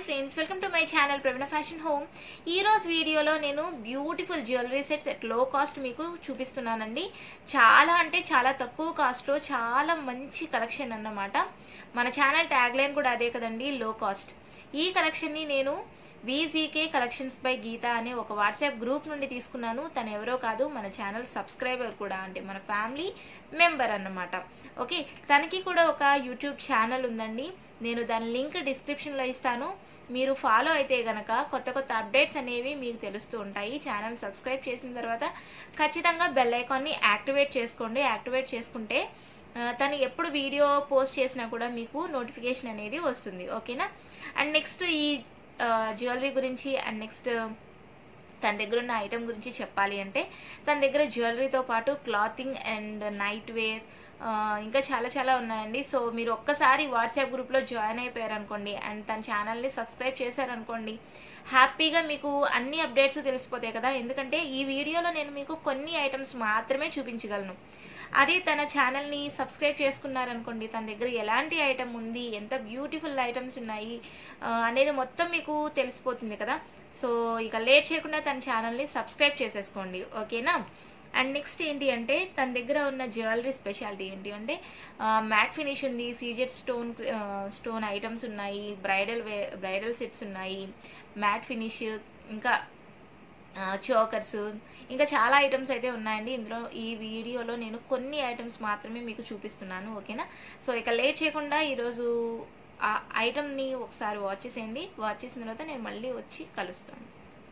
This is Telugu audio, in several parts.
friends welcome to my channel Praveena fashion home ఈ రోజు వీడియోలో నేను beautiful jewellery sets at low cost మీకు చూపిస్తున్నానండి చాలా అంటే చాలా తక్కువ కాస్ట్లో చాలా మంచి కలెక్షన్ అన్నమాట మన ఛానల్ ట్యాగ్ లైన్ కూడా అదే కదండి లో కాస్ట్ ఈ కలెక్షన్ని నేను వీజీకే కలెక్షన్స్ బై గీత అనే ఒక వాట్సాప్ గ్రూప్ నుండి తీసుకున్నాను తను ఎవరో కాదు మన ఛానల్ సబ్స్క్రైబర్ కూడా అంటే మన ఫ్యామిలీ మెంబర్ అన్నమాట ఓకే తనకి కూడా ఒక యూట్యూబ్ ఛానల్ ఉందండి నేను దాని లింక్ డిస్క్రిప్షన్లో ఇస్తాను మీరు ఫాలో అయితే గనక కొత్త కొత్త అప్డేట్స్ అనేవి మీకు తెలుస్తూ ఉంటాయి ఛానల్ సబ్స్క్రైబ్ చేసిన తర్వాత ఖచ్చితంగా బెల్ ఐకాన్ని యాక్టివేట్ చేసుకోండి యాక్టివేట్ చేసుకుంటే ఆ, తను ఎప్పుడు వీడియో పోస్ట్ చేసినా కూడా మీకు నోటిఫికేషన్ అనేది వస్తుంది ఓకేనా అండ్ నెక్స్ట్ ఈ జ్యువెలరీ గురించి అండ్ నెక్స్ట్ తన దగ్గర ఉన్న ఐటమ్ గురించి చెప్పాలి అంటే తన దగ్గర జ్యువెలరీతో పాటు క్లాతింగ్ అండ్ నైట్ వేర్ ఇంకా చాలా చాలా ఉన్నాయండి సో మీరు ఒక్కసారి వాట్సాప్ గ్రూప్లో జాయిన్ అయిపోయారు అనుకోండి అండ్ తన ఛానల్ని సబ్స్క్రైబ్ చేశారనుకోండి హ్యాపీగా మీకు అన్ని అప్డేట్స్ తెలిసిపోతాయి కదా ఎందుకంటే ఈ వీడియోలో నేను మీకు కొన్ని ఐటమ్స్ మాత్రమే చూపించగలను అదే తన ఛానల్ని సబ్స్క్రైబ్ చేసుకున్నారనుకోండి తన దగ్గర ఎలాంటి ఐటమ్ ఉంది ఎంత బ్యూటిఫుల్ ఐటమ్స్ ఉన్నాయి ఆ, అనేది మొత్తం మీకు తెలిసిపోతుంది కదా సో ఇక లేట్ చేయకుండా తన ఛానల్ని సబ్స్క్రైబ్ చేసేసుకోండి ఓకేనా అండ్ నెక్స్ట్ ఏంటి అంటే తన దగ్గర ఉన్న జ్యువెలరీ స్పెషాలిటీ ఏంటి అంటే మ్యాట్ ఫినిష్ ఉంది సీజెడ్ స్టోన్ స్టోన్ ఐటమ్స్ ఉన్నాయి బ్రైడల్ వే బ్రైడల్ సెట్స్ ఉన్నాయి మ్యాట్ ఫినిష్ ఇంకా చోకర్స్ ఇంకా చాలా ఐటమ్స్ అయితే ఉన్నాయండి ఇందులో ఈ వీడియోలో నేను కొన్ని ఐటమ్స్ మాత్రమే మీకు చూపిస్తున్నాను ఓకేనా సో ఇక లేట్ చేయకుండా ఈరోజు ఆ ఐటమ్ని ఒకసారి వాచ్ చేసేయండి వాచ్ చేసిన తర్వాత నేను మళ్ళీ వచ్చి కలుస్తాను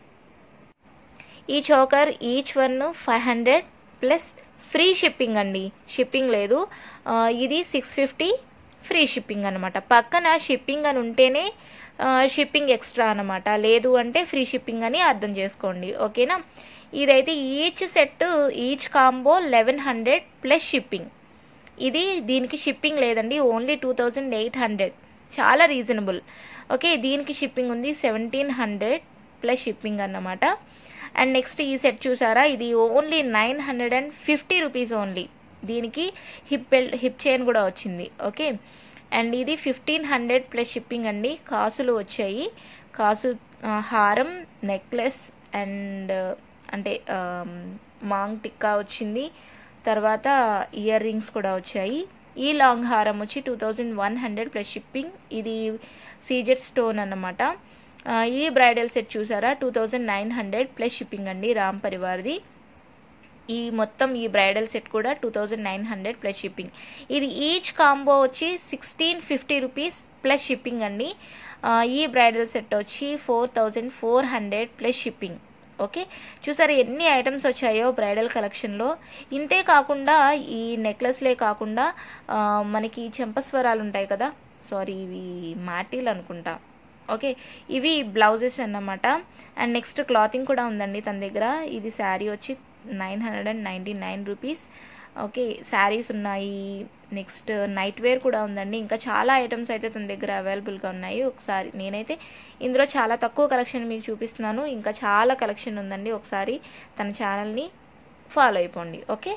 ఈ choker each one five hundred plus free shipping అండి షిప్పింగ్ లేదు ఆ, ఇది సిక్స్ ఫిఫ్టీ ఫ్రీ షిప్పింగ్ అనమాట పక్కన షిప్పింగ్ అని ఉంటేనే షిప్పింగ్ ఎక్స్ట్రా అనమాట లేదు అంటే ఫ్రీ షిప్పింగ్ అని అర్థం చేసుకోండి ఓకేనా ఇదైతే each set each combo eleven hundred plus shipping ఇది దీనికి షిప్పింగ్ లేదండి only two thousand eight hundred చాలా రీజనబుల్ ఓకే దీనికి షిప్పింగ్ ఉంది సెవెంటీన్ హండ్రెడ్ ప్లస్ షిప్పింగ్ అన్నమాట అండ్ నెక్స్ట్ ఈ సెట్ చూసారా ఇది only nine hundred and fifty rupees only దీనికి హిప్ బెల్ట్ హిప్ చైన్ కూడా వచ్చింది ఓకే అండ్ ఇది ఫిఫ్టీన్ హండ్రెడ్ ప్లస్ షిప్పింగ్ అండి కాసులు వచ్చాయి కాసు ఆ, హారం నెక్లెస్ అండ్ అంటే ఆమ్, మాంగ్ టిక్కా వచ్చింది తర్వాత ఇయర్ రింగ్స్ కూడా వచ్చాయి ఈ లాంగ్ హారం వచ్చి two thousand one hundred plus shipping ఇది సీజెడ్ స్టోన్ అన్నమాట ఆ, ఈ బ్రైడల్ సెట్ చూసారా two thousand nine hundred plus shipping అండి రామ్ పరివార్ది ఈ మొత్తం ఈ బ్రైడల్ సెట్ కూడా two thousand nine hundred plus shipping ఇది ఈచ్ కాంబో వచ్చి sixteen fifty rupees plus shipping అండి ఆ, ఈ బ్రైడల్ సెట్ వచ్చి four thousand four hundred plus shipping okay చూసారు ఎన్ని ఐటమ్స్ వచ్చాయో బ్రైడల్ కలెక్షన్లో ఇంతే కాకుండా ఈ నెక్లెస్లే కాకుండా ఆ, మనకి చెంపస్వరాలు ఉంటాయి కదా సారీ ఇవి మాటీలు అనుకుంటా ఓకే ఇవి బ్లౌజెస్ అన్నమాట అండ్ నెక్స్ట్ క్లాతింగ్ కూడా ఉందండి తన దగ్గర ఇది శారీ వచ్చి nine hundred and ninety nine rupees okay saris ఉన్నాయి నెక్స్ట్ నైట్ వేర్ కూడా ఉందండి ఇంకా చాలా ఐటమ్స్ అయితే తన దగ్గర అవైలబుల్గా ఉన్నాయి ఒకసారి నేనైతే ఇందులో చాలా తక్కువ కలెక్షన్ మీకు చూపిస్తున్నాను ఇంకా చాలా కలెక్షన్ ఉందండి ఒకసారి తన ఛానల్ని ఫాలో అయిపోండి ఓకే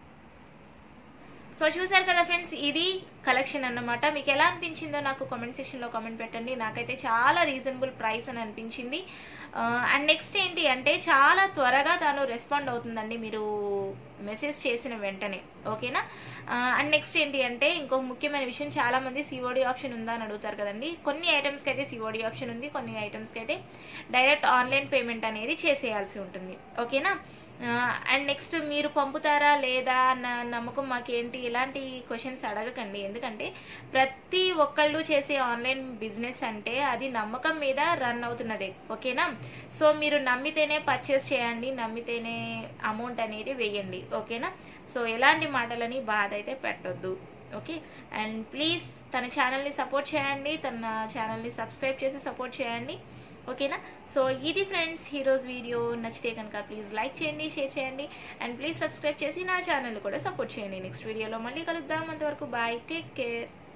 సో చూసారు కదా ఫ్రెండ్స్ ఇది కలెక్షన్ అన్నమాట మీకు ఎలా అనిపించిందో నాకు కామెంట్ సెక్షన్లో కామెంట్ పెట్టండి నాకైతే చాలా రీజనబుల్ ప్రైస్ అని అనిపించింది అండ్ నెక్స్ట్ ఏంటి అంటే చాలా త్వరగా తాను రెస్పాండ్ అవుతుందండి మీరు మెసేజ్ చేసిన వెంటనే ఓకేనా అండ్ నెక్స్ట్ ఏంటి అంటే ఇంకో ముఖ్యమైన విషయం చాలా మంది సిఓడి ఆప్షన్ ఉందా అని అడుగుతారు కదండి కొన్ని ఐటమ్స్కి అయితే సిఓడి ఆప్షన్ ఉంది కొన్ని ఐటమ్స్కి అయితే డైరెక్ట్ ఆన్లైన్ పేమెంట్ అనేది చేసేయాల్సి ఉంటుంది ఓకేనా అండ్ నెక్స్ట్ మీరు పంపుతారా లేదా అన్న నమ్మకం మాకేంటి ఇలాంటి క్వశ్చన్స్ అడగకండి ఎందుకంటే ప్రతి ఒక్కళ్ళు చేసే ఆన్లైన్ బిజినెస్ అంటే అది నమ్మకం మీద రన్ అవుతున్నదే ఓకేనా సో మీరు నమ్మితేనే పర్చేస్ చేయండి నమ్మితేనే అమౌంట్ అనేది వేయండి ఓకేనా సో ఎలాంటి మాటలని బాధ అయితే పెట్టొద్దు ఓకే అండ్ ప్లీజ్ తన ఛానల్ని సపోర్ట్ చేయండి తన ఛానల్ని సబ్స్క్రైబ్ చేసి సపోర్ట్ చేయండి ఓకేనా సో ఇది ఫ్రెండ్స్ ఈరోజు వీడియో నచ్చితే కనుక ప్లీజ్ లైక్ చేయండి షేర్ చేయండి అండ్ ప్లీజ్ సబ్స్క్రైబ్ చేసి నా ఛానల్ కూడా సపోర్ట్ చేయండి నెక్స్ట్ వీడియోలో మళ్ళీ కలుద్దాం అంతవరకు బాయ్ టేక్ కేర్